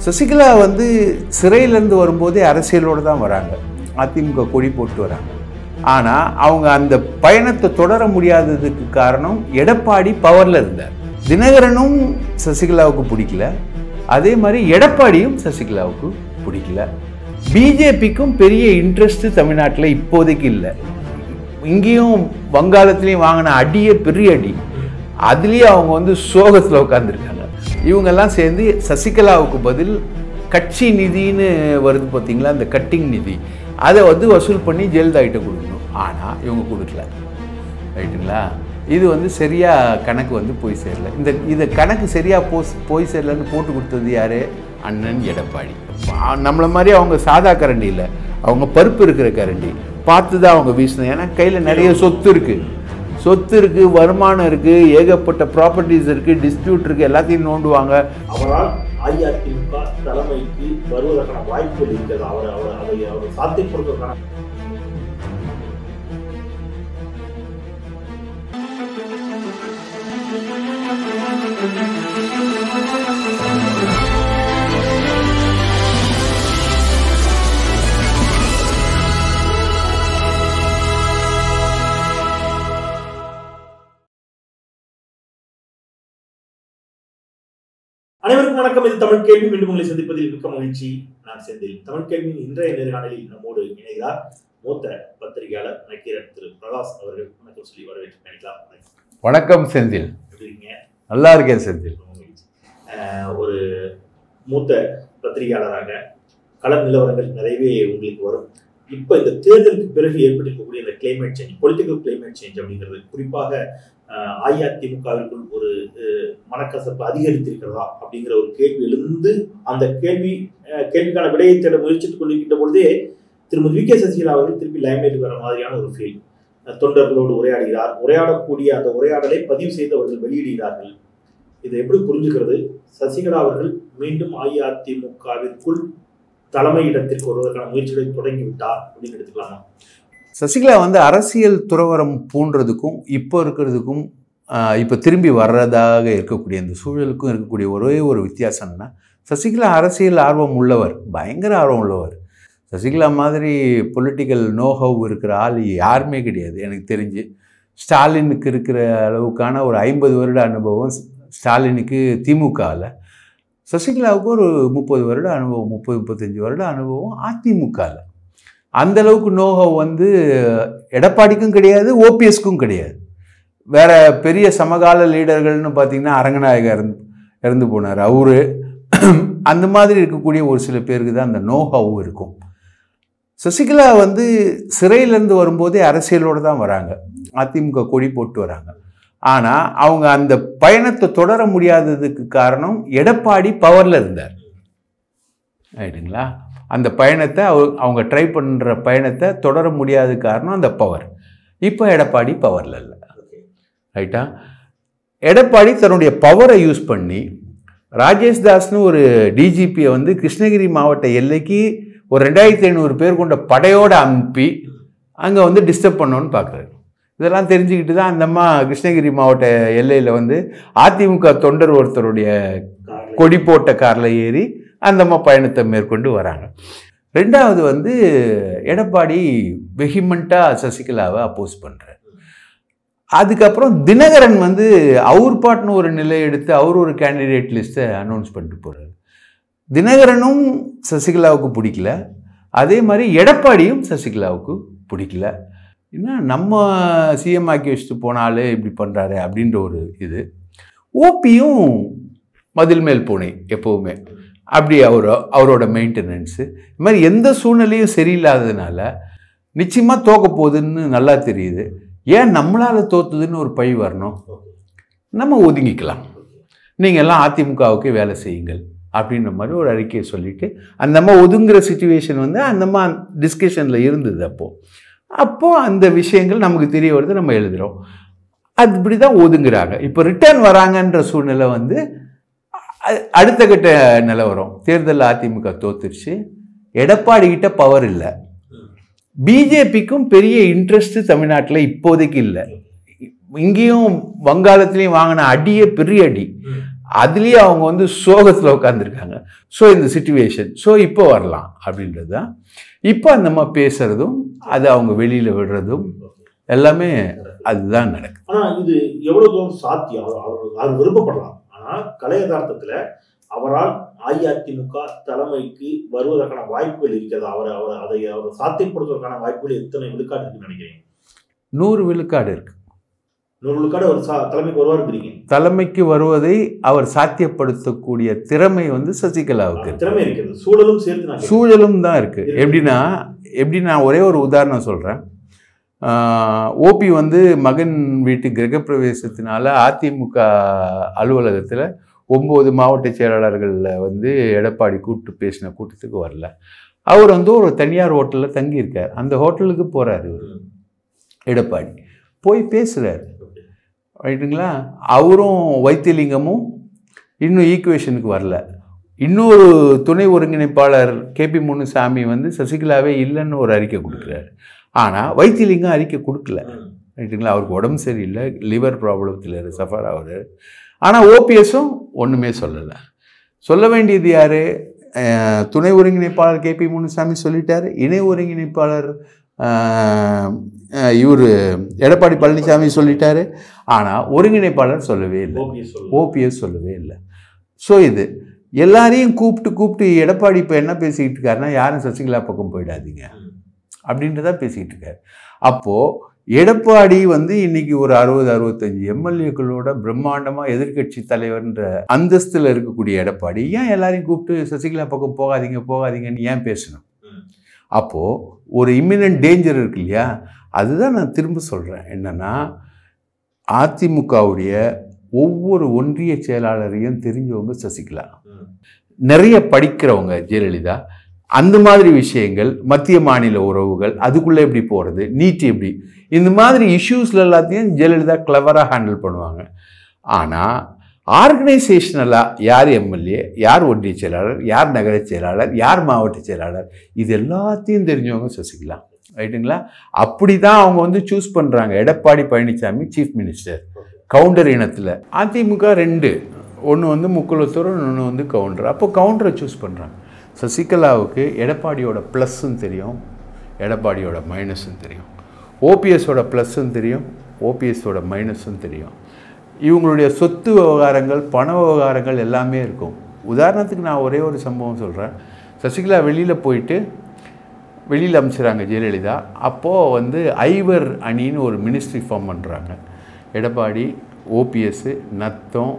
சசிகலா வந்து சிறையிலேருந்து வரும்போதே அரசியலோடு தான் வராங்க அதிமுக கொடி போட்டு வராங்க ஆனால் அவங்க அந்த பயணத்தை தொடர முடியாததுக்கு காரணம் எடப்பாடி பவரில் இருந்தார் தினகரனும் சசிகலாவுக்கு பிடிக்கல அதே மாதிரி எடப்பாடியும் சசிகலாவுக்கு பிடிக்கல பிஜேபிக்கும் பெரிய இன்ட்ரெஸ்ட் தமிழ்நாட்டில் இப்போதைக்கு இல்லை இங்கேயும் வங்காளத்துலேயும் வாங்கின அடியே பெரிய அடி அதுலேயே அவங்க வந்து சோகத்தில் உட்காந்துருக்காங்க இவங்கெல்லாம் சேர்ந்து சசிகலாவுக்கு பதில் கட்சி நிதின்னு வருது பார்த்தீங்களா அந்த கட்டிங் நிதி அதை வந்து வசூல் பண்ணி ஜெயலலிதாகிட்ட கொடுக்கணும் ஆனால் இவங்க கொடுக்கல ரைட்டுங்களா இது வந்து சரியாக கணக்கு வந்து போய் சேரல இந்த இதை கணக்கு சரியாக போ போய் சேரலன்னு போட்டு கொடுத்தது யார் அண்ணன் எடப்பாடி ஆ, நம்மள மாதிரி அவங்க சாதா கரண்டி இல்லை அவங்க பருப்பு இருக்கிற கரண்டி பார்த்து தான் அவங்க வீசணும் ஏன்னா கையில் நிறைய சொத்து இருக்குது சொத்து இருக்குது வருமானம் இருக்குது ஏகப்பட்ட ப்ராப்பர்ட்டிஸ் இருக்குது டிஸ்பியூட் இருக்குது எல்லாத்தையும் நோண்டுவாங்க அவரால் அஇஅதிமுக தலைமைக்கு வருவதற்கான வாய்ப்புகள் இருக்கிறது அவர் அவர் அதை அவர் சாத்தியப்படுவதற்கான அனைவருக்கும் வணக்கம் இது தமிழ் கேள்வி மீண்டும் உங்களை சந்திப்பதில் மிக்க மகிழ்ச்சி நான் செந்தில் தமிழ் கேள்வியின் இன்றைய நேர்காணலில் நம்மோடு இணைகிறார் மூத்த பத்திரிகையாளர் நக்கீரன் திரு பிரகாஷ் அவர்கள் வணக்கம் சொல்லி வரவேற்று நினைக்கலாம் வணக்கம் செந்தில் எப்படி இருக்கீங்க நல்லா இருக்கேன் செந்தில் ரொம்ப மகிழ்ச்சி. ஆஹ் ஒரு மூத்த பத்திரிகையாளராக கள நிலவரங்கள் நிறையவே உங்களுக்கு வரும் இப்போ இந்த தேர்தலுக்கு பிறகு ஏற்பட்டிருக்கக்கூடிய இந்த climate change political climate change அப்படிங்கிறது குறிப்பாக ஆஹ் அஇஅதிமுகவிற்குள் ஒரு அஹ், மனக்கசப்பு அதிகரித்திருக்கிறதா அப்படிங்கிற ஒரு கேள்வி எழுந்து அந்த கேள்வி அஹ், கேள்விக்கான விடையை தேட முயற்சித்துக் கொண்டிருக்கின்ற பொழுதே திருமதி வி கே சசிகலா அவர்கள் திருப்பி லைம்லைட் வர மாதிரியான ஒரு ஃபீல் தொண்டர்களோடு உரையாடுகிறார் உரையாடக்கூடிய அந்த உரையாடலை பதிவு செய்து அவர்கள் வெளியிடுகிறார்கள் இதை எப்படி புரிஞ்சுக்கிறது சசிகலா அவர்கள் மீண்டும் அஇஅதிமுகவிற்குள் தலைமை இடத்திற்கு வருவதற்கான முயற்சிகளை தொடங்கிவிட்டார் அப்படின்னு எடுத்துக்கலாமா சசிகலா வந்து அரசியல் துறவரம் பூன்றதுக்கும் இப்போ இருக்கிறதுக்கும் ஆஹ், இப்போ திரும்பி வர்றதாக இருக்கக்கூடிய இந்த சூழலுக்கும் இருக்கக்கூடிய ஒரே ஒரு வித்தியாசம்னா சசிகலா அரசியல் ஆர்வம் உள்ளவர் பயங்கர ஆர்வம் உள்ளவர் சசிகலா மாதிரி பொலிட்டிக்கல் நோஹவ் இருக்கிற ஆள் யாருமே கிடையாது எனக்கு தெரிஞ்சு ஸ்டாலினுக்கு இருக்கிற அளவுக்கான ஒரு ஐம்பது வருட அனுபவம் ஸ்டாலினுக்கு திமுகவில் சசிகலாவுக்கு ஒரு முப்பது வருட அனுபவம் முப்பது முப்பத்தஞ்சு வருட அனுபவம் அதிமுகவில் அந்த அளவுக்கு நோகம் வந்து எடப்பாடிக்கும் கிடையாது ஓபிஎஸ்க்கும் கிடையாது வேற பெரிய சமகால லீடர்கள்னு பார்த்தீங்கன்னா அரங்கநாயகர் இறந்து இறந்து போனார் அவரு அந்த மாதிரி இருக்கக்கூடிய ஒரு சில பேருக்கு தான் அந்த நோஹவ் இருக்கும் சசிகலா வந்து சிறையிலேருந்து வரும்போதே அரசியலோடு தான் வராங்க அதிமுக கொடி போட்டு வராங்க ஆனால் அவங்க அந்த பயணத்தை தொடர முடியாததுக்கு காரணம் எடப்பாடி பவரில் இருந்தார் ரைட்டுங்களா அந்த பயணத்தை அவ- அவங்க ட்ரை பண்ணுற பயணத்தை தொடர முடியாத காரணம் அந்த பவர் இப்போ எடப்பாடி பவரில் இல்லை ரைட்டா எடப்பாடி தன்னுடைய பவரை யூஸ் பண்ணி ராஜேஷ் தாஸ்னு ஒரு டிஜிபியை வந்து கிருஷ்ணகிரி மாவட்ட எல்லைக்கு ஒரு ரெண்டாயிரத்தி ஐநூறு பேர் கொண்ட படையோடு அனுப்பி அங்கே வந்து டிஸ்டர்ப் பண்ணணும்னு பார்க்குறாரு இதெல்லாம் தெரிஞ்சுக்கிட்டு தான் அந்த அம்மா கிருஷ்ணகிரி மாவட்ட எல்லையில் வந்து அதிமுக தொண்டர் ஒருத்தருடைய காரணம் கொடி போட்ட காரில் ஏறி அந்த அம்மா பயணத்தை மேற்கொண்டு வராங்க ரெண்டாவது வந்து எடப்பாடி வெஹிமெண்ட்டாக சசிகலாவை அப்போஸ் பண்ணுறார் அதுக்கப்புறம் தினகரன் வந்து அவர் பாட்டுன்னு ஒரு நிலை எடுத்து அவர் ஒரு கேண்டிடேட் லிஸ்ட்டை அனௌன்ஸ் பண்ணிட்டு போகிறார் தினகரனும் சசிகலாவுக்கு பிடிக்கல அதே மாதிரி எடப்பாடியும் சசிகலாவுக்கு பிடிக்கல என்ன நம்ம சிஎம் ஆக்கி வச்சுட்டு போனாலே இப்படி பண்ணுறாரு அப்படின்ற ஒரு இது ஓபியும் மதில் மேல் பூனை எப்போவுமே அப்படி அவர் அவரோட மெயின்டெனன்ஸு இது மாதிரி எந்த சூழ்நிலையும் சரியில்லாததுனால நிச்சயமாக தோக்க போகுதுன்னு நல்லா தெரியுது ஏன் நம்மளால் தோத்துதுன்னு ஒரு பழி வரணும் நம்ம ஒதுங்கிக்கலாம் நீங்கள் எல்லாம் அதிமுகவுக்கு வேலை செய்யுங்கள் அப்படின்ற மாதிரி ஒரு அறிக்கையை சொல்லிட்டு அந்த அம்மா ஒதுங்குற சுச்சுவேஷன் வந்து அந்த அம்மா டிஸ்கஷனில் இருந்தது அப்போது அப்போது அந்த விஷயங்கள் நமக்கு தெரிய வருது நம்ம எழுதுகிறோம் அது இப்படி தான் ஒதுங்குறாங்க இப்போ ரிட்டர்ன் வராங்கன்ற சூழ்நிலை வந்து அ- அடுத்த கட்ட நிலவரம் தேர்தலில் அதிமுக தோத்துருச்சு எடப்பாடி கிட்ட பவர் இல்லை பிஜேபிக்கும் பெரிய இன்ட்ரெஸ்ட் தமிழ்நாட்டில் இப்போதைக்கு இல்லை இங்கேயும் வங்காளத்துலேயும் வாங்கின அடியே பெரிய அடி அதுலேயே அவங்க வந்து சோகத்தில் உட்காந்துருக்காங்க ஸோ இந்த சுச்சுவேஷன் ஸோ இப்போ வரலாம் அப்படின்றது தான் இப்போ அந்த அம்மா பேசுகிறதும் அது அவங்க வெளியில் விடுறதும் எல்லாமே அதுதான் நடக்குது ஆனா இது எவ்வளவு தூரம் சாத்தியம் அவர் அவர் அவர் விருப்பப்படலாம் ஆனா கலை யதார்த்தத்துல அவரால் அஇஅதிமுக தலைமைக்கு வருவதற்கான வாய்ப்புகள் இருக்கிறது அவர் அவர் அதை அவர் சாத்தியப்படுத்துவதற்கான வாய்ப்புகள் எத்தனை விழுக்காடு இருக்குன்னு நினைக்கிறீங்க நூறு விழுக்காடு இருக்கு நூறு விழுக்காடு அவர் சா- தலைமைக்கு வருவாருங்கிறீங்க தலைமைக்கு வருவதை அவர் சாத்தியப்படுத்தக்கூடிய திறமை வந்து சசிகலாவுக்கு இருக்கு திறமை இருக்கிறது சூழலும் சேர்த்து நான் கேட்கிறேன். சூழலும் தான் இருக்குது எப்படின்னா எப்படி நான் ஒரே ஒரு உதாரணம் சொல்கிறேன் ஓபி வந்து மகன் வீட்டு கிரகப்பிரவேசத்தினால அதிமுக அலுவலகத்தில் ஒம்பது மாவட்ட செயலாளர்களில் வந்து எடப்பாடி கூப்பிட்டு பேசின கூட்டத்துக்கு வரல அவர் வந்து ஒரு தனியார் ஹோட்டலில் தங்கியிருக்கார் அந்த ஹோட்டலுக்கு போகிறாரு ம். எடப்பாடி போய் பேசுகிறார் Okay. ரைட்டுங்களா அவரும் வைத்தியலிங்கமும் இன்னும் ஈக்குவேஷனுக்கு வரல இன்னொரு துணை ஒருங்கிணைப்பாளர் கேபி முனுசாமி வந்து சசிகலாவே இல்லைன்னு ஒரு அறிக்கை கொடுக்குறாரு ஆனால் வைத்தியலிங்கம் அறிக்கை கொடுக்கல ம். ரைட்டுங்களா அவருக்கு உடம்பு சரியில்லை லிவர் ப்ராப்ளத்தில் சஃபர் ஆகுது ஆனால் ஓபிஎஸும் ஒன்றுமே சொல்லலை சொல்ல வேண்டியது யார் துணை ஒருங்கிணைப்பாளர் கேபி முனுசாமி சொல்லிட்டாரு இணை ஒருங்கிணைப்பாளர் இவர் எடப்பாடி பழனிசாமி சொல்லிட்டாரு ஆனால் ஒருங்கிணைப்பாளர் சொல்லவே இல்லை OPS சொல்லுங்க. ஓபிஎஸ் சொல்லவே இல்லை ஸோ இது எல்லாரையும் கூப்பிட்டு கூப்பிட்டு எடப்பாடி இப்போ என்ன பேசிக்கிட்டு இருக்காருன்னா யாரும் சசிகலா பக்கம் போயிடாதீங்க ம். அப்படின்றதா பேசிக்கிட்டு இருக்காரு அப்போது எடப்பாடி வந்து இன்னைக்கு ஒரு அறுபது அறுபத்தஞ்சு எம்எல்ஏக்களோட பிரம்மாண்டமாக எதிர்க்கட்சி தலைவர்ன்ற அந்தஸ்தில் இருக்கக்கூடிய எடப்பாடி ஏன் எல்லாரையும் கூப்பிட்டு சசிகலா பக்கம் போகாதீங்க போகாதீங்கன்னு ஏன் பேசணும் ம். அப்போது ஒரு இம்மினன்ட் டேஞ்சர் இருக்கு இல்லையா அதுதான் நான் திரும்ப சொல்கிறேன் என்னென்னா அதிமுகவுடைய ஒவ்வொரு ஒன்றிய செயலாளரையும் தெரிஞ்சவங்க சசிகலா ம். நிறைய படிக்கிறவங்க ஜெயலலிதா அந்த மாதிரி விஷயங்கள் மத்திய மாநில உறவுகள் அதுக்குள்ளே எப்படி போகிறது நீட் எப்படி இந்த மாதிரி இஷ்யூஸ்ல எல்லாத்தையும் ஜெயலலிதா கிளவராக ஹேண்டில் பண்ணுவாங்க ஆனால் ஆர்கனைசேஷனலாக யார் எம்எல்ஏ யார் ஒன்றிய செயலாளர் யார் நகர செயலாளர் யார் மாவட்ட செயலாளர் இது எல்லாத்தையும் தெரிஞ்சவங்க சசிகலா ரைட்டுங்களா அப்படி தான் அவங்க வந்து சூஸ் பண்ணுறாங்க எடப்பாடி பழனிசாமி சீஃப் மினிஸ்டர் கவுண்டர் இனத்தில் அதிமுக ரெண்டு ஒன்று வந்து முக்குளத்தூர் இன்னொன்று வந்து கவுண்டர் அப்போ கவுண்டரை சூஸ் பண்ணுறாங்க சசிகலாவுக்கு எடப்பாடியோட ப்ளஸ்ஸும் தெரியும் எடப்பாடியோட மைனஸும் தெரியும் ஓபிஎஸோட ப்ளஸ்ஸும் தெரியும் ஓபிஎஸோட மைனஸும் தெரியும் இவங்களுடைய சொத்து விவகாரங்கள் பண விவகாரங்கள் எல்லாமே இருக்கும் உதாரணத்துக்கு நான் ஒரே ஒரு சம்பவம் சொல்கிறேன் சசிகலா வெளியில் போயிட்டு வெளியில் அனுப்பிச்சிடுறாங்க ஜெயலலிதா அப்போது வந்து ஐவர் அணின்னு ஒரு மினிஸ்ட்ரி ஃபார்ம் பண்ணுறாங்க எடப்பாடி ஓபிஎஸ் நத்தம்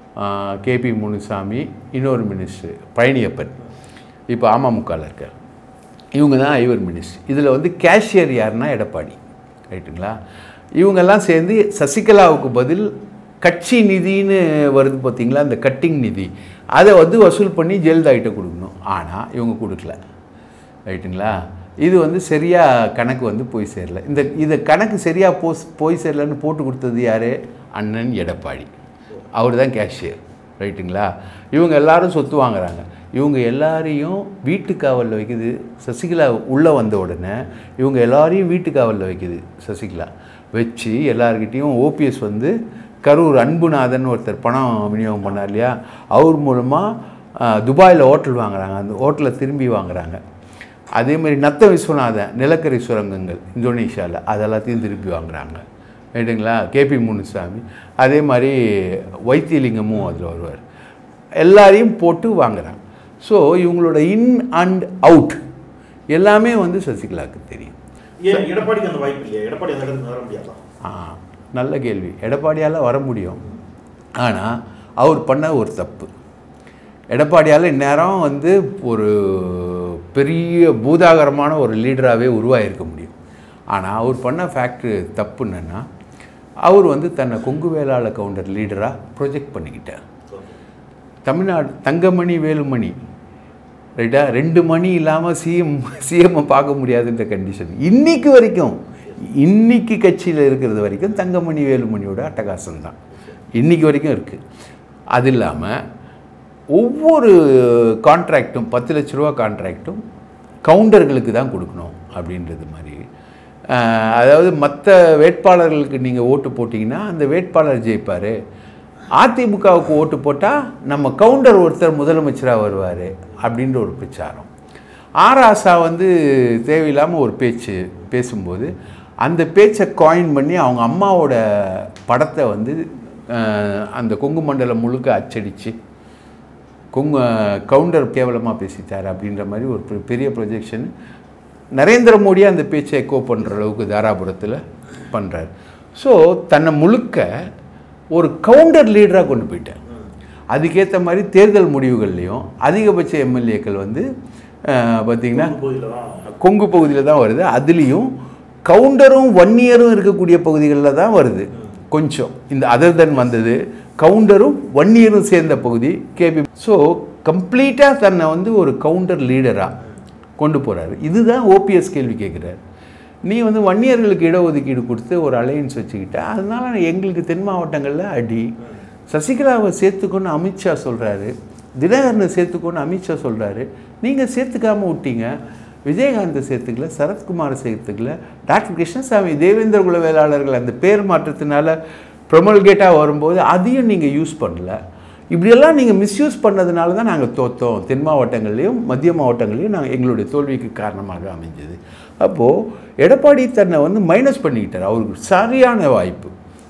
கேபி முனுசாமி இன்னொரு மினிஸ்டர் பழனியப்பன் இப்போ அமமுகவில் இருக்கார் இவங்க தான் ஐவர் மினிஸ்டர் இதில் வந்து கேஷியர் யாருன்னா எடப்பாடி ரைட்டுங்களா இவங்கெல்லாம் சேர்ந்து சசிகலாவுக்கு பதில் கட்சி நிதின்னு வருது பார்த்தீங்களா இந்த கட்டிங் நிதி அதை வந்து வசூல் பண்ணி ஜெயலலிதா கிட்ட கொடுக்கணும் ஆனால் இவங்க கொடுக்கல ரைட்டுங்களா இது வந்து சரியாக கணக்கு வந்து போய் சேரல இந்த இதை கணக்கு சரியாக போஸ் போய் சேரலன்னு போட்டு கொடுத்தது யார் அண்ணன் எடப்பாடி அவர் தான் கேஷியர் ரைட்டுங்களா இவங்க எல்லாரும் சொத்து வாங்குறாங்க இவங்க எல்லாரையும் வீட்டு காவலில் வைக்குது சசிகலா உள்ளே வந்த உடனே இவங்க எல்லாரையும் வீட்டு காவலில் வைக்குது சசிகலா வச்சு எல்லார்கிட்டேயும் ஓபிஎஸ் வந்து கரூர் அன்புநாதன் ஒருத்தர் பணம் விநியோகம் பண்ணார் இல்லையா அவர் மூலமாக துபாயில் ஹோட்டல் வாங்குறாங்க அந்த ஹோட்டலில் திரும்பி வாங்குறாங்க அதே மாதிரி நத்த விஸ்வநாதன் நிலக்கரி சுரங்கங்கள் இந்தோனேஷியாவில் அது எல்லாத்தையும் திருப்பி வாங்குறாங்க ரைட்டுங்களா கேபி முனுசாமி அதே மாதிரி வைத்தியலிங்கமும் அதில் வருவார் எல்லாரையும் போட்டு வாங்குறாங்க ஸோ இவங்களோட இன் அண்ட் அவுட் எல்லாமே வந்து சசிகலாவுக்கு தெரியும் ஏன் எடப்பாடிக்கு அந்த வாய்ப்பு இல்லையா எடப்பாடி அந்த இடத்துக்கு வர முடியாதா ஆ நல்ல கேள்வி எடப்பாடியால் வர முடியும் ஆனால் அவர் பண்ண ஒரு தப்பு எடப்பாடியால் இந்நேரம் வந்து ஒரு பெரிய பூதாகரமான ஒரு லீடராகவே உருவாகிருக்க முடியும் ஆனால் அவர் பண்ண ஃபேக்ட்ரி தப்பு என்னென்னா அவர் வந்து தன்னை கொங்கு வேளாள கவுண்டர் லீடராக ப்ரொஜெக்ட் பண்ணிக்கிட்டார் தமிழ்நாடு தங்கமணி வேலுமணி ரைட்டா ரெண்டு மணி இல்லாமல் சிஎம் சிஎம்மை பார்க்க முடியாதுன்ற கண்டிஷன் இன்னைக்கு வரைக்கும் இன்னைக்கு கட்சியில் இருக்கிறது வரைக்கும் தங்கமணி வேலுமணியோட அட்டகாசம் தான் இன்னைக்கு வரைக்கும் இருக்குது அது இல்லாமல் ஒவ்வொரு கான்ட்ராக்டும் பத்து லட்ச ரூபா கான்ட்ராக்டும் கவுண்டர்களுக்கு தான் கொடுக்கணும் அப்படின்றது மாதிரி அஹ், அதாவது மற்ற வேட்பாளர்களுக்கு நீங்கள் ஓட்டு போட்டிங்கன்னா அந்த வேட்பாளர் ஜெயிப்பார் அதிமுகவுக்கு ஓட்டு போட்டால் நம்ம கவுண்டர் ஒருத்தர் முதலமைச்சராக வருவார் அப்படின்ற ஒரு பிரச்சாரம் ஆர் ஆசா வந்து தேவையில்லாமல் ஒரு பேச்சு பேசும்போது அந்த பேச்சை காயின் பண்ணி அவங்க அம்மாவோட படத்தை வந்து அஹ், அந்த கொங்கு மண்டலம் முழுக்க அச்சடித்து கொங்கு கவுண்டர் கேவலமாக பேசிட்டார் அப்படின்ற மாதிரி ஒரு பெ- பெரிய ப்ரொஜெக்ஷன் நரேந்திர மோடி அந்த பேச்சை எக்கோ பண்ணுற அளவுக்கு தாராபுரத்தில் பண்ணுறாரு ஸோ தன்னை முழுக்க ஒரு கவுண்டர் லீடராக கொண்டு போயிட்டார் அதுக்கேற்ற மாதிரி தேர்தல் முடிவுகள்லையும் அதிகபட்ச எம்எல்ஏக்கள் வந்து அஹ், பார்த்திங்கன்னா பகுதியில் தான் கொங்கு பகுதியில் தான் வருது அதுலேயும் கவுண்டரும் வன்னியரும் இருக்கக்கூடிய பகுதிகளில் தான் வருது கொஞ்சம் இந்த அதர் தென் வந்தது கவுண்டரும் வன்னியரும் சேர்ந்த பகுதி கேபி ஸோ கம்ப்ளீட்டாக தன்னை வந்து ஒரு கவுண்டர் லீடராக கொண்டு போகிறாரு இதுதான் ஓபிஎஸ் கேள்வி கேட்குறாரு நீ வந்து வன்னியர்களுக்கு இடஒதுக்கீடு கொடுத்து ஒரு அலையன்ஸ் வச்சுக்கிட்ட அதனால எங்களுக்கு தென் மாவட்டங்களில் அடி சசிகலாவை சேர்த்துக்கொன்னு அமித்ஷா சொல்கிறாரு தினகரனை சேர்த்துக்கொன்னு அமித்ஷா சொல்கிறாரு நீங்கள் சேர்த்துக்காம விட்டீங்க விஜயகாந்தை சேர்த்துக்கல சரத்குமாரை சேர்த்துக்கல டாக்டர் கிருஷ்ணசாமி தேவேந்திர குல வேளாளர்கள் அந்த பேர் மாற்றத்தினால ப்ரொமல்கேட்டாக வரும்போது அதையும் நீங்கள் யூஸ் பண்ணல இப்படியெல்லாம் நீங்கள் மிஸ்யூஸ் பண்ணதுனால தான் நாங்கள் தோத்தோம் தென் மாவட்டங்கள்லையும் மத்திய மாவட்டங்கள்லையும் நாங்கள் எங்களுடைய தோல்விக்கு காரணமாக அமைஞ்சது அப்போது எடப்பாடி தன்னை வந்து மைனஸ் பண்ணிக்கிட்டார் அவருக்கு சரியான வாய்ப்பு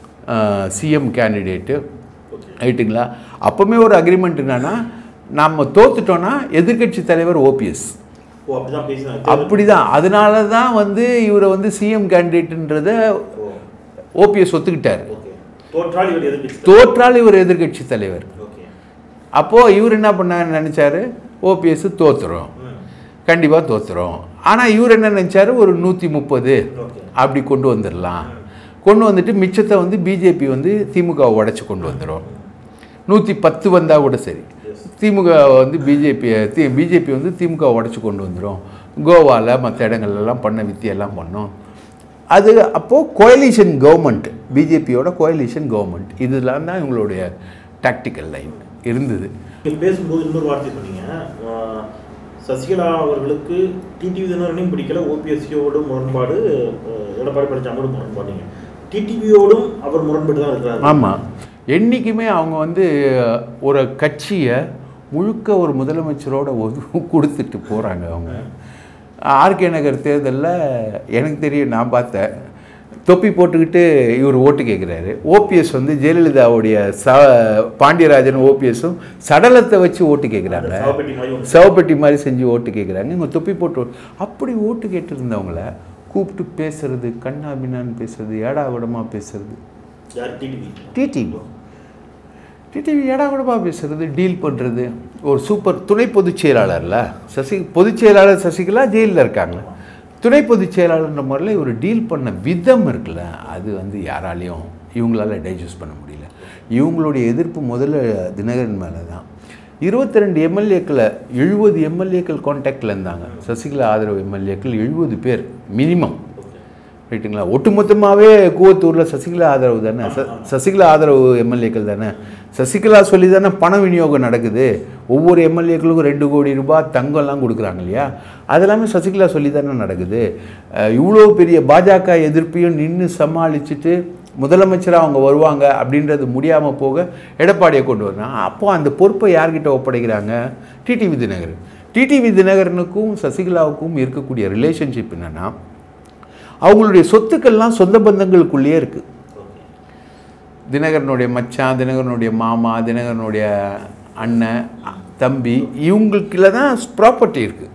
சிஎம் கேண்டிடேட்டு ரைட்டுங்களா அப்போவுமே ஒரு அக்ரிமெண்ட் என்னன்னா நம்ம தோத்துட்டோன்னா எதிர்க்கட்சி தலைவர் ஓபிஎஸ் ஓ அப்படிதான் பேசினாங்க அப்படி தான் அதனால தான் வந்து இவரை வந்து சிஎம் கேண்டிடேட்டுன்றத ஓ ஓபிஎஸ் ஒத்துக்கிட்டார் ஓகே தோற்றால் இவர் எதிர்ப்பு தோற்றால் இவர் எதிர்க்கட்சி தலைவர் ஓகே அப்போது இவர் என்ன பண்ணாருன்னு நினச்சாரு ஓபிஎஸ் தோத்துரும் ம் கண்டிப்பாக தோத்துரும் ஆனால் இவர் என்ன நினச்சாரு ஒரு நூற்றி முப்பது ஓகே அப்படி கொண்டு வந்துடலாம் கொண்டு வந்துட்டு மிச்சத்தை வந்து பிஜேபி வந்து திமுகவை உடச்சி கொண்டு வந்துடும் நூற்றி பத்து வந்தால் கூட சரி திமுக வந்து பிஜேபி தி பிஜேபி வந்து திமுக உடச்சி கொண்டு வந்துடும் கோவாவில் மற்ற இடங்கள்லாம் பண்ண வித்தியெல்லாம் பண்ணோம் அது அப்போது கோயலிஷன் கவர்மெண்ட் பிஜேபியோட கோயலிஷன் கவர்மெண்ட் இதெல்லாம் தான் இவங்களுடைய டாக்டிக்கல் லைன் இருந்தது நீங்கள் பேசும்போது இன்னொரு வார்த்தை சொன்னீங்க ஆஹ், சசிகலா அவர்களுக்கு டிடிவி தினரனையும் பிடிக்கல ஓபிஎஸ்சியோட முரண்பாடு ஆஹ், எடப்பாடி பழனிசாமியோட முரண்பாடுங்க டிடிவியோடும் அவர் முரண்பட்டு தான் இருக்கிறார் ஆமாம் என்றைக்குமே அவங்க வந்து ஒரு கட்சியை முழுக்க ஒரு முதலமைச்சரோட ஒது கொடுத்துட்டு போகிறாங்க அவங்க ஆர்கே நகர் தேர்தலில் எனக்கு தெரியும் நான் பார்த்தேன் தொப்பி போட்டுக்கிட்டு இவர் ஓட்டு கேட்குறாரு ஓபிஎஸ் வந்து ஜெயலலிதாவுடைய ச பாண்டியராஜன் ஓபிஎஸும் சடலத்தை வச்சு ஓட்டு கேட்குறாங்க சவப்பெட்டி மாதிரி ஒன்று சவப்பெட்டி மாதிரி செஞ்சு ஓட்டு கேட்குறாங்க இவங்க தொப்பி போட்டு ஓட்டு- அப்படி ஓட்டு கேட்டிருந்தவங்கள கூப்பிட்டு பேசுறது கண்ணாபின்னான்னு பேசுறது ஏடா கூடமாக பேசுறது யார் டிடிவி டிடிவி டிடிவி ஏடாகூடமாக பேசுறது டீல் பண்ணுறது ஒரு சூப்பர் துணை பொதுச் செயலாளர்ல சசி பொதுச் செயலாளர் சசிகலா ஜெயிலில் இருக்காங்க துணை பொதுச் செயலாளர்ன்ற முறையில் இவர் டீல் பண்ண விதம் இருக்குல்ல அது வந்து யாராலையும் இவங்களால டைஜஸ்ட் பண்ண முடியல இவங்களுடைய எதிர்ப்பு முதல்ல தினகரன் மேலே தான் இருபத்தி ரெண்டு எம்எல்ஏக்களை எழுபது எம்எல்ஏக்கள் கான்டாக்டில் இருந்தாங்க சசிகலா ஆதரவு எம்எல்ஏக்கள் எழுபது பேர் மினிமம் ரைட்டுங்களா ஒட்டுமொத்தமாகவே கூவத்தூரில் சசிகலா ஆதரவு தானே ச சசிகலா ஆதரவு எம்எல்ஏக்கள் தானே சசிகலா சொல்லி தானே பண விநியோகம் நடக்குது ஒவ்வொரு எம்எல்ஏக்களுக்கும் ரெண்டு கோடி ரூபாய் தங்கம்லாம் கொடுக்குறாங்க இல்லையா அதெல்லாமே சசிகலா சொல்லி தானே நடக்குது அஹ் இவ்வளோ பெரிய பாஜக எதிர்ப்பையும் நின்று சமாளிச்சுட்டு முதலமைச்சராக அவங்க வருவாங்க அப்படின்றது முடியாமல் போக எடப்பாடியை கொண்டு வரணும் அப்போ அந்த பொறுப்பை யார்கிட்ட ஒப்படைக்கிறாங்க டிடிவி தினகரன் டிடிவி தினகரனுக்கும் சசிகலாவுக்கும் இருக்கக்கூடிய ரிலேஷன்ஷிப் என்னென்னா அவங்களுடைய சொத்துக்கள்லாம் சொந்த பந்தங்களுக்குள்ளேயே இருக்குது ஓகே தினகரனுடைய மச்சான் தினகரனுடைய மாமா தினகரனுடைய அண்ணன் தம்பி இவங்களுக்குள்ள தான் ப்ராப்பர்ட்டி இருக்குது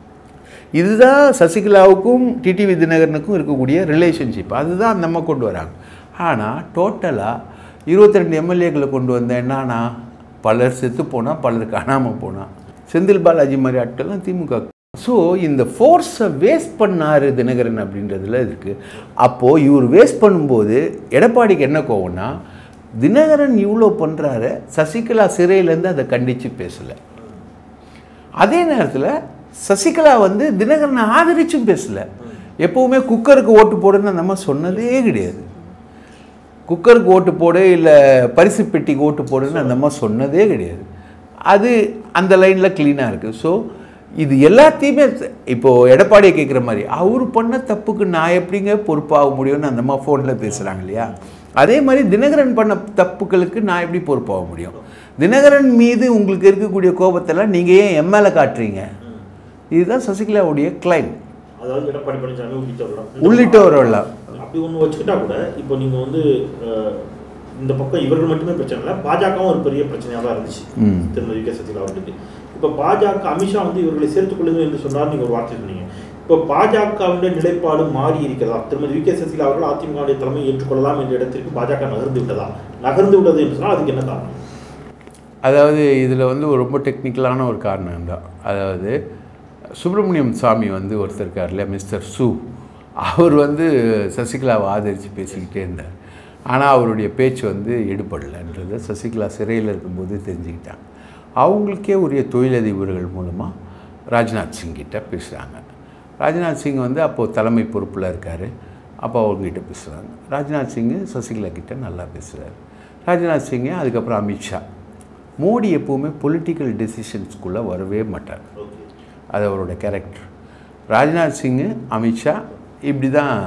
இதுதான் சசிகலாவுக்கும் டிடிவி தினகரனுக்கும் இருக்கக்கூடிய ரிலேஷன்ஷிப் அதுதான் நம்ம கொண்டு வராங்க ஆனால் டோட்டலாக இருபத்தி ரெண்டு எம்எல்ஏக்களை கொண்டு வந்த என்னன்னா பலர் செத்து போனால் பலர் காணாமல் போனால் செந்தில் பாலாஜி மாதிரி ஆட்கள்லாம் திமுக ஸோ இந்த ஃபோர்ஸை வேஸ்ட் பண்ணார் தினகரன் அப்படின்றதுல இருக்குது அப்போது இவர் வேஸ்ட் பண்ணும்போது எடப்பாடிக்கு என்ன கோவம்னா தினகரன் இவ்வளோ பண்ணுறாரு சசிகலா சிறையிலேருந்து அதை கண்டித்து பேசலை அதே நேரத்தில் சசிகலா வந்து தினகரனை ஆதரிச்சும் பேசல எப்பவுமே குக்கருக்கு ஓட்டு போடுன்னு நம்ம சொன்னதே கிடையாது குக்கருக்கு ஓட்டு போடு இல்லை பரிசு பெட்டிக்கு ஓட்டு போடுன்னு அந்த அம்மா சொன்னதே கிடையாது அது அந்த லைனில் க்ளீனாக இருக்குது ஸோ இது எல்லாத்தையுமே இப்போது எடப்பாடியை கேட்குற மாதிரி அவர் பண்ண தப்புக்கு நான் எப்படிங்க பொறுப்பாக முடியும்னு அந்த அம்மா ஃபோனில் பேசுகிறாங்க இல்லையா அதே மாதிரி தினகரன் பண்ண தப்புகளுக்கு நான் எப்படி பொறுப்பாக முடியும் தினகரன் மீது உங்களுக்கு இருக்கக்கூடிய கோபத்தெல்லாம் நீங்கள் ஏன் எம்எல்ஏ காட்டுறீங்க இதுதான் சசிகலாவுடைய கிளைம் அதாவது எடப்பாடி பழனிசாமி உள்ளிட்டவர்கள் உள்ளிட்டவரெல்லாம் அப்படி ஒன்று வச்சுக்கிட்டா கூட இப்போ நீங்கள் வந்து அஹ், இந்த பக்கம் இவர்கள் மட்டுமே பிரச்சனை இல்லை பாஜகவும் ஒரு பெரிய பிரச்சனையாக தான் இருந்துச்சு ம். திருமதி கே சசிகலா அவர்களுக்கு இப்போ பாஜக அமித்ஷா வந்து இவர்களை சேர்த்துக் கொள்ளுங்கள் என்று சொன்னார் நீங்கள் ஒரு வார்த்தை சொன்னீங்க இப்போ பாஜகவுடைய நிலைப்பாடு மாறி இருக்கிறதா திருமதி வி கே சசிகலா அவர்கள் அதிமுகவுடைய தலைமை ஏற்றுக்கொள்ளலாம் என்ற இடத்திற்கு பாஜக நகர்ந்து விட்டதா நகர்ந்து விட்டது என்று சொன்னால் அதுக்கு என்ன காரணம் அதாவது இதில் வந்து ஒரு ரொம்ப டெக்னிக்கலான ஒரு காரணம் தான் அதாவது சுப்பிரமணியம் சாமி வந்து ஒருத்தர் இருக்கார் இல்லையா மிஸ்டர் சு அவர் வந்து சசிகலாவை ஆதரித்து பேசிக்கிட்டே இருந்தார் ஆனால் அவருடைய பேச்சு வந்து எடுபடலைன்றதை சசிகலா சிறையில் இருக்கும்போது தெரிஞ்சுக்கிட்டாங்க அவங்களுக்கே உரிய தொழிலதிபர்கள் மூலமாக ராஜ்நாத் சிங் கிட்ட பேசுகிறாங்க ராஜ்நாத் சிங் வந்து அப்போது தலைமை பொறுப்பில் இருக்கார் அப்போ அவங்ககிட்ட பேசுகிறாங்க ராஜ்நாத் சிங்கு சசிகலா கிட்ட நல்லா பேசுகிறாரு ராஜ்நாத் சிங்கு அதுக்கப்புறம் அமித்ஷா மோடி எப்போவுமே பொலிட்டிக்கல் டெசிஷன்ஸ்குள்ளே வரவே மாட்டார் ஓகே அது அவரோட கேரக்டர் ராஜ்நாத் சிங்கு அமித்ஷா இப்படி தான்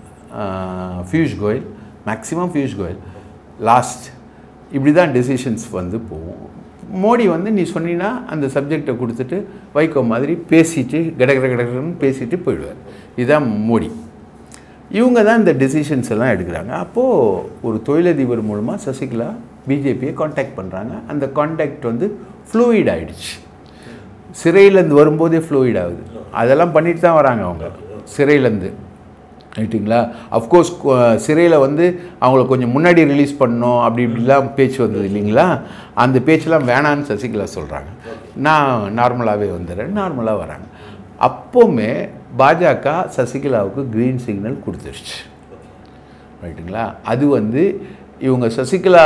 பியூஷ் கோயல் மேக்ஸிமம் பியூஷ் கோயல் லாஸ்ட் இப்படி தான் டெசிஷன்ஸ் வந்து போகும் மோடி வந்து நீ சொன்னீங்கன்னா அந்த சப்ஜெக்டை கொடுத்துட்டு வைகோ மாதிரி பேசிட்டு கடகட கடகடன்னு பேசிட்டு போயிடுவார் இதுதான் மோடி இவங்க தான் இந்த டெசிஷன்ஸ் எல்லாம் எடுக்கிறாங்க அப்போது ஒரு தொழிலதிபர் மூலமாக சசிகலா பிஜேபியை காண்டாக்ட் பண்ணுறாங்க அந்த காண்டாக்ட் வந்து ஃப்ளூயிட் ஆயிடுச்சு சிறையிலேருந்து வரும்போதே ஃப்ளூயிட் ஆகுது அதெல்லாம் பண்ணிட்டு தான் வராங்க அவங்க சிறையிலேருந்து ரைட்டுங்களா அஃப்கோர்ஸ் சிறையில் வந்து அவங்கள கொஞ்சம் முன்னாடி ரிலீஸ் பண்ணணும் அப்படி இப்படிலாம் பேச்சு வந்தது இல்லைங்களா அந்த பேச்செல்லாம் வேணான்னு சசிகலா சொல்கிறாங்க நான் நார்மலாகவே வந்துடுறேன் நார்மலாக வராங்க அப்போவுமே பாஜக சசிகலாவுக்கு க்ரீன் சிக்னல் கொடுத்துருச்சு ரைட்டுங்களா அது வந்து இவங்க சசிகலா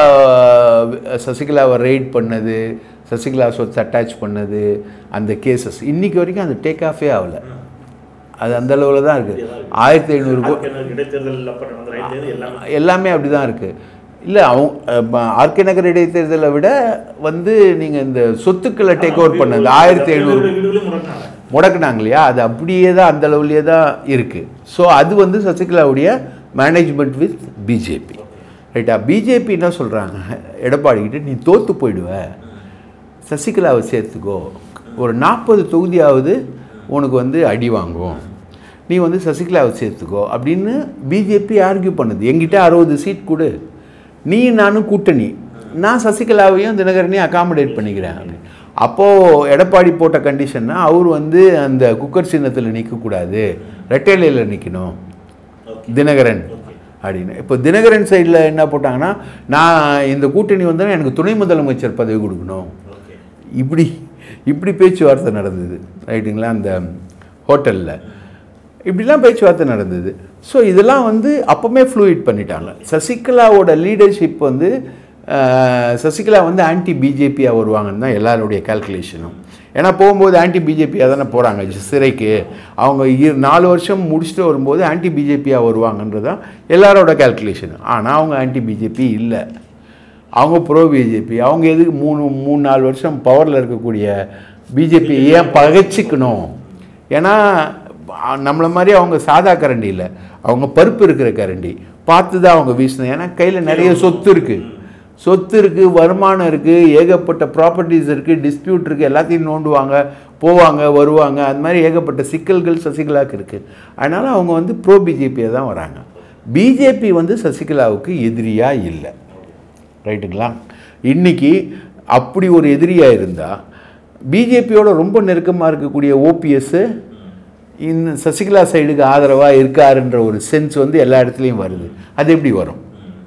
சசிகலாவை ரைட் பண்ணது சசிகலா சொத்து அட்டாச் பண்ணது அந்த கேசஸ் இன்னைக்கு வரைக்கும் அது டேக் ஆஃபே ஆகலை அது அந்த அளவில் தான் இருக்குது ஆயிரத்தி ஐநூறு கோ ஆர்கே இடைத்தேர்தல் அப்ப நடந்த ரைட்லேருந்து எல்லாமே எல்லாமே அப்படி தான் இருக்குது இல்லை அவங்க ஆர்கே நகர் இடைத்தேர்தலை விட வந்து நீங்கள் இந்த சொத்துக்களை டேக் ஓவர் பண்ணது ஆயிரத்தி ஐநூறு வீடுகளையும் முடக்கினாங்க முடக்குனாங்க இல்லையா அது அப்படியே தான் அந்த லெவல்லே தான் இருக்குது ஸோ அது வந்து சசிகலாவுடைய மேனேஜ்மெண்ட் வித் பிஜேபி ரைட்டா பிஜேபி என்ன சொல்கிறாங்க எடப்பாடிக்கிட்ட நீ தோற்று போயிடுவ சசிகலாவை சேர்த்துக்கோ ஒரு நாற்பது தொகுதியாவது உனக்கு வந்து அடி வாங்கும் நீ வந்து சசிகலாவை சேர்த்துக்கோ அப்படின்னு பிஜேபி ஆர்கியூ பண்ணுது எங்கிட்ட அறுபது சீட் கொடு நீ நானும் கூட்டணி நான் சசிகலாவையும் தினகரனையும் அகாமடேட் பண்ணிக்கிறேன் அப்படின்னு. அப்போது எடப்பாடி போட்ட கண்டிஷன்னா அவர் வந்து அந்த குக்கர் சின்னத்தில் நிற்கக்கூடாது ரெட்டைலையில் நிற்கணும் தினகரன் அப்படின்னு இப்போ தினகரன் சைடில் என்ன போட்டாங்கன்னா நான் இந்த கூட்டணி வந்தால் எனக்கு துணை முதலமைச்சர் பதவி கொடுக்கணும் ஓகே இப்படி இப்படி பேச்சுவார்த்தை நடந்தது ரைட்டுங்களா அந்த ஹோட்டலில் இப்படிலாம் பேச்சுவார்த்தை நடந்தது ஸோ இதெல்லாம் வந்து அப்போவுமே ஃப்ளூயிட் பண்ணிட்டாங்க சசிகலாவோட லீடர்ஷிப் வந்து அஹ், சசிகலா வந்து ஆன்டி பிஜேபியாக வருவாங்கன்னு தான் எல்லாருடைய கால்குலேஷனும் ஏன்னா போகும்போது ஆன்டி பிஜேபியாக தானே போகிறாங்க சிறைக்கு அவங்க இரு- நாலு வருஷம் முடிச்சுட்டு வரும்போது ஆன்டி பிஜேபியாக வருவாங்கன்றது தான் எல்லாரோட கால்குலேஷன் ஆனால் அவங்க ஆன்டி பிஜேபி இல்லை அவங்க ப்ரோ பிஜேபி அவங்க எதுக்கு மூணு மூணு நாலு வருஷம் பவரில் இருக்கக்கூடிய பிஜேபி ஏன் பகைச்சிக்கணும் ஏன்னா அ- நம்மளை மாதிரி அவங்க சாதா கரண்டி இல்லை அவங்க பருப்பு இருக்கிற கரண்டி பார்த்து தான் அவங்க வீசணும் ஏன்னா கையில் நிறைய சொத்து இருக்குது சொத்து இருக்குது வருமானம் இருக்குது ஏகப்பட்ட ப்ராப்பர்ட்டிஸ் இருக்குது டிஸ்பியூட் இருக்குது எல்லாத்தையும் நோண்டுவாங்க போவாங்க வருவாங்க அது மாதிரி ஏகப்பட்ட சிக்கல்கள் சசிகலாவுக்கு இருக்குது அதனால் அவங்க வந்து ப்ரோ பிஜேபியை தான் வராங்க பிஜேபி வந்து சசிகலாவுக்கு எதிரியாக இல்லை ரைட்டுங்களா இன்னைக்கு அப்படி ஒரு எதிரியாக இருந்தால் பிஜேபியோட ரொம்ப நெருக்கமாக இருக்கக்கூடிய ஓபிஎஸ்ஸு இந்த சசிகலா சைடுக்கு ஆதரவாக இருக்காருன்ற ஒரு சென்ஸ் வந்து எல்லா இடத்துலையும் வருது அது எப்படி வரும்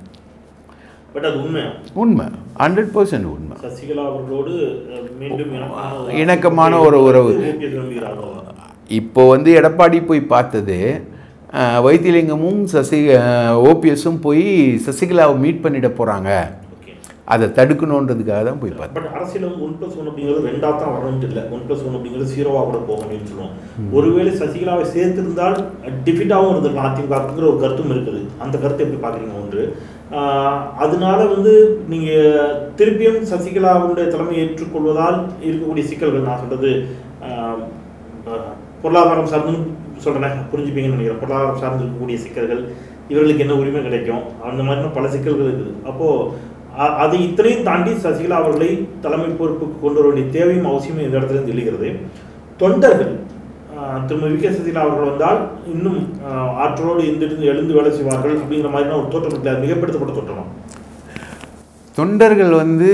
பட் அது உண்மை உண்மை ஹண்ட்ரட் பர்சன்ட் உண்மை சசிகலா அவர்களோடு அஹ், மீண்டும் இணக்கமான இணக்கமான ஒரு உறவு. ஓபிஎஸ் விரும்புகிறார்கள் இப்போ வந்து எடப்பாடி போய் பார்த்தது அஹ், வைத்திலிங்கமும் சசி ஓபிஎஸும் போய் சசிகலாவை மீட் பண்ணிட போகிறாங்க ஓகே அதை தடுக்கணுன்றதுக்காக தான் போய் பார்த்தேன் பட் அரசியல் வந்து ஒன் பிளஸ் ஒன் அப்படிங்கிறது ரெண்டா தான் வரணும்னு இல்லை ஒன் பிளஸ் ஒன் அப்படிங்கிறது ஜீரோவா கூட போகும் அப்படின்னு சொல்லுவோம் ஒருவேளை சசிகலாவை சேர்த்திருந்தால் டிஃபிட்டாகவும் இருந்திருக்கும் அதிமுகங்கிற ஒரு கருத்தும் இருக்குது அந்த கருத்தை எப்படி பார்க்குறீங்க ஒன்று ஆஹ் அதனால வந்து நீங்க திருப்பியும் சசிகலாவுடைய தலைமை ஏற்றுக்கொள்வதால் இருக்கக்கூடிய சிக்கல்கள் நான் சொல்றது ஆஹ் பொருளாதாரம் சார்ந்து சொல்றேன் புரிஞ்சுப்பீங்கன்னு நினைக்கிறேன் பொருளாதாரம் சார்ந்து இருக்கக்கூடிய சிக்கல்கள் இவர்களுக்கு என்ன உரிமை கிடைக்கும் அந்த மாதிரியான பல சிக்கல்கள் இருக்குது அப்போது அ- அது இத்தனையும் தாண்டி சசிகலா அவர்களை தலைமை பொறுப்புக்கு கொண்டு வர வேண்டிய தேவையும் அவசியமும் இந்த இடத்துல இருந்து எழுகிறது தொண்டர்கள் ஆஹ், திருமதி வி கே சசிகலா அவர்கள் வந்தால் இன்னும் ஆஹ், ஆற்றலோடு எந்திருந்து எழுந்து வேலை செய்வார்கள் அப்படிங்கிற மாதிரியான ஒரு தோற்றம் இல்லை அது மிகப்படுத்தப்பட்ட தோற்றமா தொண்டர்கள் வந்து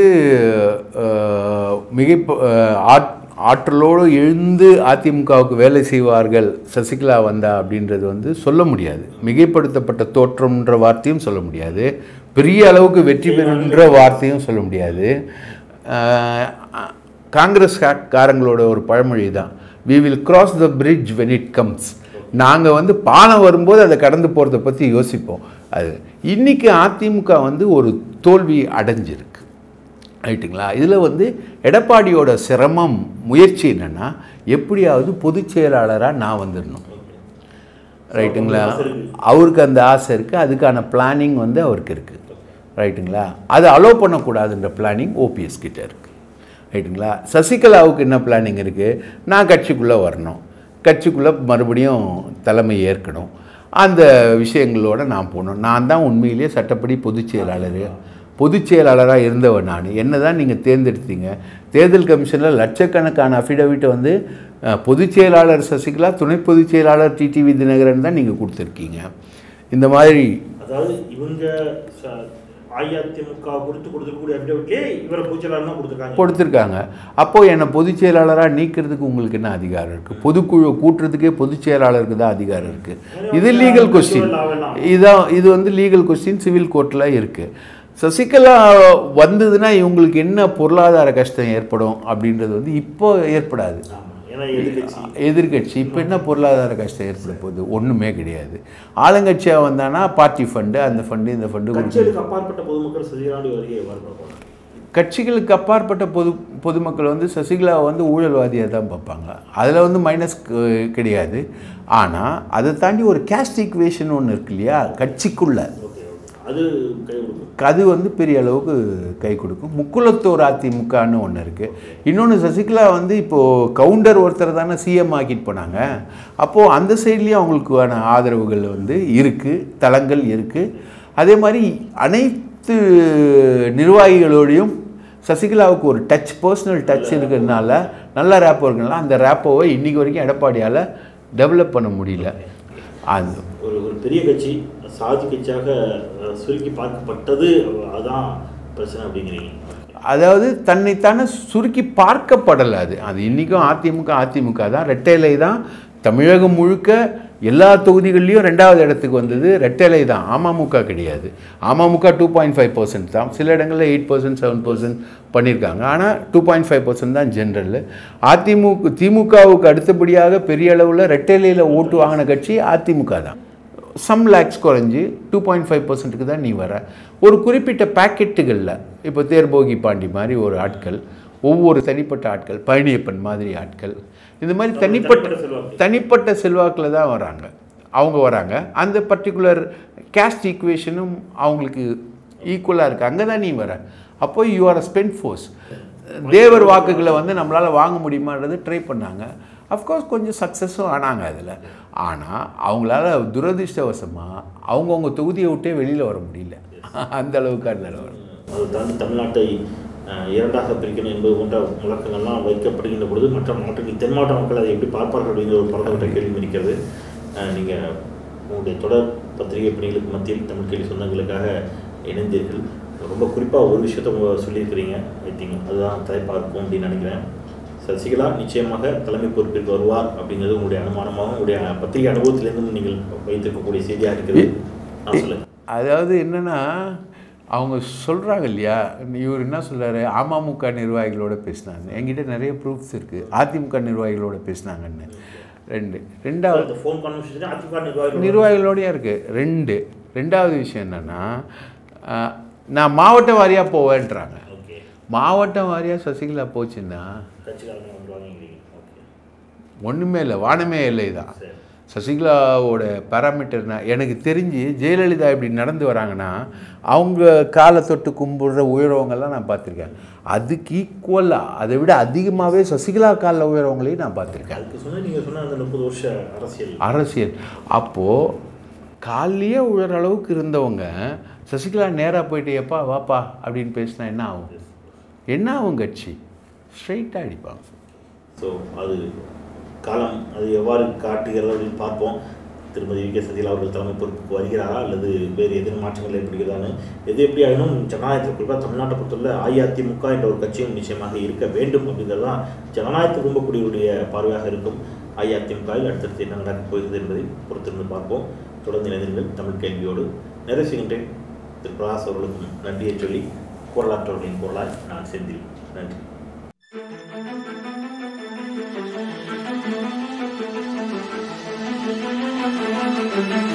அஹ், மிகை ஆட் ஆற்றலோடு எழுந்து அதிமுகவுக்கு வேலை செய்வார்கள் சசிகலா வந்தா அப்படின்றது வந்து சொல்ல முடியாது மிகைப்படுத்தப்பட்ட தோற்றம்ன்ற வார்த்தையும் சொல்ல முடியாது பெரிய அளவுக்கு வெற்றி பெறுன்ற வார்த்தையும் சொல்ல முடியாது அஹ், காங்கிரஸ் கா- காரங்களோட ஒரு பழமொழி தான் we will cross the bridge when it comes நாங்கள் வந்து பாலம் வரும்போது அதை கடந்து போகிறத பற்றி யோசிப்போம் அது இன்னைக்கு அதிமுக வந்து ஒரு தோல்வி அடைஞ்சிருக்கு ரைட்டுங்களா இதில் வந்து எடப்பாடியோட சிரமம் முயற்சி என்னென்னா எப்படியாவது பொதுச் செயலாளராக நான் வந்துடணும் ரைட்டுங்களா அவருக்கு அந்த ஆசை இருக்குது அதுக்கான பிளானிங் வந்து அவருக்கு இருக்குது ரைட்டுங்களா அதை அலோவ் பண்ணக்கூடாதுன்ற பிளானிங் ஓபிஎஸ் கிட்ட இருக்குது ரைட்டுங்களா சசிகலாவுக்கு என்ன பிளானிங் இருக்குது நான் கட்சிக்குள்ளே வரணும் கட்சிக்குள்ளே மறுபடியும் தலைமை ஏற்கணும் அந்த விஷயங்களோட நான் போகணும் நான் தான் உண்மையிலேயே சட்டப்படி பொதுச் செயலாளர் பொதுச் செயலாளராக இருந்தவன் நான் என்ன தான் நீங்கள் தேர்ந்தெடுத்தீங்க தேர்தல் கமிஷனில் லட்சக்கணக்கான அஃபிடவிட்டை வந்து அஹ், பொதுச் செயலாளர் சசிகலா துணை பொதுச் செயலாளர் டிடிவி தினகரன் தான் நீங்கள் கொடுத்துருக்கீங்க இந்த மாதிரி அதாவது இவங்க ச- அஇஅதிமுக கொடுத்து கொடுத்துருக்கக்கூடிய அபிடவிட்லே இவரை பூச்சலாளர் தான் கொடுத்துருக்காங்க கொடுத்துருக்காங்க அப்போது என்னை பொதுச் செயலாளராக நீக்கிறதுக்கு உங்களுக்கு என்ன அதிகாரம் இருக்குது பொதுக்குழு கூட்டுறதுக்கே பொதுச் செயலாளருக்கு தான் அதிகாரம் இருக்குது இது லீகல் கொஸ்டின் இதான் இது வந்து லீகல் கொஸ்டின் சிவில் கோர்ட்டில் இருக்குது சசிகலா வந்ததுன்னா இவங்களுக்கு என்ன பொருளாதார கஷ்டம் ஏற்படும் அப்படின்றது வந்து இப்போ ஏற்படாது ஆமா. ஏன்னா எதிர்கட்சி எதிர்கட்சி இப்போ என்ன பொருளாதார கஷ்டம் ஏற்பட போகுது ஒன்றுமே கிடையாது ஆளுங்கட்சியாக வந்தானா பார்ட்டி ஃபண்டு அந்த ஃபண்டு இந்த ஃபண்டு கட்சிகளுக்கு அப்பாற்பட்ட பொதுமக்கள் சசிகலாவுடைய வருகையை வரப்படுவாங்க கட்சிகளுக்கு அப்பாற்பட்ட பொது பொதுமக்கள் வந்து சசிகலாவை வந்து ஊழல்வாதியாக தான் பார்ப்பாங்க அதில் வந்து மைனஸ் கிடையாது ஆனால் அதை தாண்டி ஒரு கேஸ்ட் ஈக்குவேஷன் ஒன்று இருக்கு இல்லையா கட்சிக்குள்ளே ஓகே ஓகே அது கை கொடுக்கும் அது வந்து பெரிய அளவுக்கு கை கொடுக்கும் முக்குலத்தோர் அதிமுகன்னு ஒன்று இருக்குது இன்னொன்று சசிகலா வந்து இப்போது கவுண்டர் ஒருத்தர் தானே சிஎம் ஆக்கிட்டு போனாங்க அப்போது அந்த சைட்லேயும் அவங்களுக்கான ஆதரவுகள் வந்து இருக்குது தளங்கள் இருக்குது அதே மாதிரி அனைத்து நிர்வாகிகளோடையும் சசிகலாவுக்கு ஒரு டச் பர்சனல் டச் இருக்கிறதுனால நல்ல ரேப்போ இருக்குனால அந்த ரேப்போவை இன்றைக்கி வரைக்கும் எடப்பாடியால் டெவலப் பண்ண முடியல அது ஒரு ஒரு பெரிய கட்சி சாதி கட்சியாக அஹ், சுருக்கி பார்க்கப்பட்டது அதான் பிரச்சனை அப்படிங்கிறீங்க அதாவது தன்னைத்தானே சுருக்கி பார்க்கப்படலை அது அது இன்றைக்கும் அதிமுக அதிமுக தான் ரெட்டைலை தான் தமிழகம் முழுக்க எல்லா தொகுதிகள்லையும் ரெண்டாவது இடத்துக்கு வந்தது ரெட்டைலை தான் அமமுக கிடையாது AMMK two point five percent தான் சில இடங்களில் எயிட் பர்சன்ட் செவன் பர்சன்ட் பண்ணியிருக்காங்க ஆனால் டூ பாயிண்ட் ஃபைவ் பர்சன்ட் தான் ஜென்ரல் அதிமுக திமுகவுக்கு அடுத்தபடியாக பெரிய அளவில் ரெட்டைலையில் ஓட்டு வாங்கின கட்சி அதிமுக தான் சம் லேக்ஸ் குறைஞ்சி டூ பாயிண்ட் ஃபைவ் பர்சன்ட்டுக்கு தான் நீ வர ஒரு குறிப்பிட்ட பேக்கெட்டுகளில் இப்போ தேர்போகி பாண்டி மாதிரி ஒரு ஆட்கள் ஒவ்வொரு தனிப்பட்ட ஆட்கள் பழனியப்பன் மாதிரி ஆட்கள் இந்த மாதிரி தனிப்பட்ட தனிப்பட்ட செல்வாக்கு. தனிப்பட்ட செல்வாக்கில் தான் வராங்க அவங்க வராங்க அந்த பர்டிகுலர் கேஸ்ட் ஈக்குவேஷனும் அவங்களுக்கு ஈக்குவலாக இருக்குது அங்கே தான் நீ வர அப்போ you are a spent force Thevar வாக்குகளை வந்து நம்மளால் வாங்க முடியுமான்றது ட்ரை பண்ணாங்க அஃப்கோர்ஸ் கொஞ்சம் சக்ஸஸும் ஆனாங்க அதில் ஆனால் அவங்களால துரதிர்ஷ்டவசமாக அவங்கவுங்க தொகுதியை விட்டே வெளியில் வர முடியல அந்த அளவுக்கு நிலவரம் அது தாண்டி தமிழ்நாட்டை அஹ், இரண்டாக பிரிக்கணும் என்பது போன்ற முழக்கங்கள்லாம் வைக்கப்படுகின்ற பொழுது மற்ற மாவட்டங்கள் தென் மாவட்ட மக்கள் அதை எப்படி பார்ப்பார்கள் அப்படிங்கிற ஒரு பரந்தப்பட்ட கேள்வி இருக்கிறது அஹ், நீங்க உங்களுடைய தொடர் பத்திரிகை பணிகளுக்கு மத்தியில் தமிழ் கேள்வி சொந்தங்களுக்காக இணைந்தீர்கள் ரொம்ப குறிப்பாக ஒரு விஷயத்த உங்க சொல்லியிருக்கிறீங்க ஐ திங்க் அதுதான் தலைப்பாக இருக்கும் அப்படின்னு நினைக்கிறேன் சசிகலா நிச்சயமாக தலைமை பொறுப்பிற்கு வருவார் அப்படிங்கிறது உங்களுடைய அனுமானமாகவும் உங்களுடைய பத்திரிகை அனுபவத்திலிருந்து நீங்கள் வைத்திருக்கக்கூடிய செய்தியாக இருக்குது நான் சொல்லுங்கள் அதாவது என்னென்னா அவங்க சொல்கிறாங்க இல்லையா இவர் என்ன சொல்றாரு அமமுக நிர்வாகிகளோட பேசினாங்க என்கிட்ட நிறைய ப்ரூஃப்ஸ் இருக்குது அதிமுக நிர்வாகிகளோட பேசினாங்கன்னு ரெண்டு ரெண்டாவது இந்த ஃபோன் கான்வர்சேஷன் அதிமுக நிர்வாகிகள் நிர்வாகிகளோடய இருக்குது ரெண்டு ரெண்டாவது விஷயம் என்னென்னா நான் மாவட்ட வாரியாக போவேன்றாங்க ஓகே மாவட்டம் வாரியாக சசிகலா போச்சுன்னா கட்சிக்காரங்க வந்துருவாங்கிறீங்க ஓகே ஒன்றுமே இல்லை வானமே இல்லை தான் சரி சசிகலாவோட பேராமீட்டர்னா எனக்கு தெரிஞ்சு ஜெயலலிதா இப்படி நடந்து வராங்கன்னா அவங்க காலை தொட்டு கும்பிடுற உயரவங்கெல்லாம் நான் பார்த்துருக்கேன் அதுக்கு ஈக்குவலாக அதை விட அதிகமாகவே சசிகலா காலில் உயரவங்களையும் நான் பார்த்துருக்கேன் அதுக்கு சொன்ன நீங்கள் சொன்ன அந்த முப்பது வருஷ அரசியல் அரசியல் அப்போது காலையே உழற அளவுக்கு இருந்தவங்க சசிகலா நேராக போயிட்டு எப்பா வாப்பா அப்படின்னு பேசினா என்ன ஆகும் என்ன ஆகும் கட்சி ஸ்ட்ரைட்டாக அடிப்பாங்க ஸோ அது காலம் அது எவ்வாறு காட்டுகிறது அப்படின்னு பார்ப்போம் திருமதி வி கே சசிகலா அவர்கள் தலைமை பொறுப்புக்கு வருகிறாரா அல்லது வேறு எதிர் மாற்றங்கள் ஏற்படுகிறதான்னு எது எப்படி ஆயினும் ஜனநாயகத்தில் குறிப்பாக தமிழ்நாட்டை பொறுத்தவரை அஇஅதிமுக என்ற ஒரு கட்சியும் நிச்சயமாக இருக்க வேண்டும் அப்படிங்கிறது தான் ஜனநாயக விரும்பக்கூடியவருடைய பார்வையாக இருக்கும் அஇஅதிமுகவில் அடுத்தடுத்து என்ன நடக்கப் போகிறது என்பதை பொறுத்திருந்து பார்ப்போம் தொடர்ந்து இணைந்திருங்கள் தமிழ் கேள்வியோடு நிறைவு செய்கின்றேன் திரு பிரகாஷ் அவர்களுக்கும் நன்றியை சொல்லி குரலாற்றவர்களின் குரலாய் நான் செந்தில் நன்றி Thank you.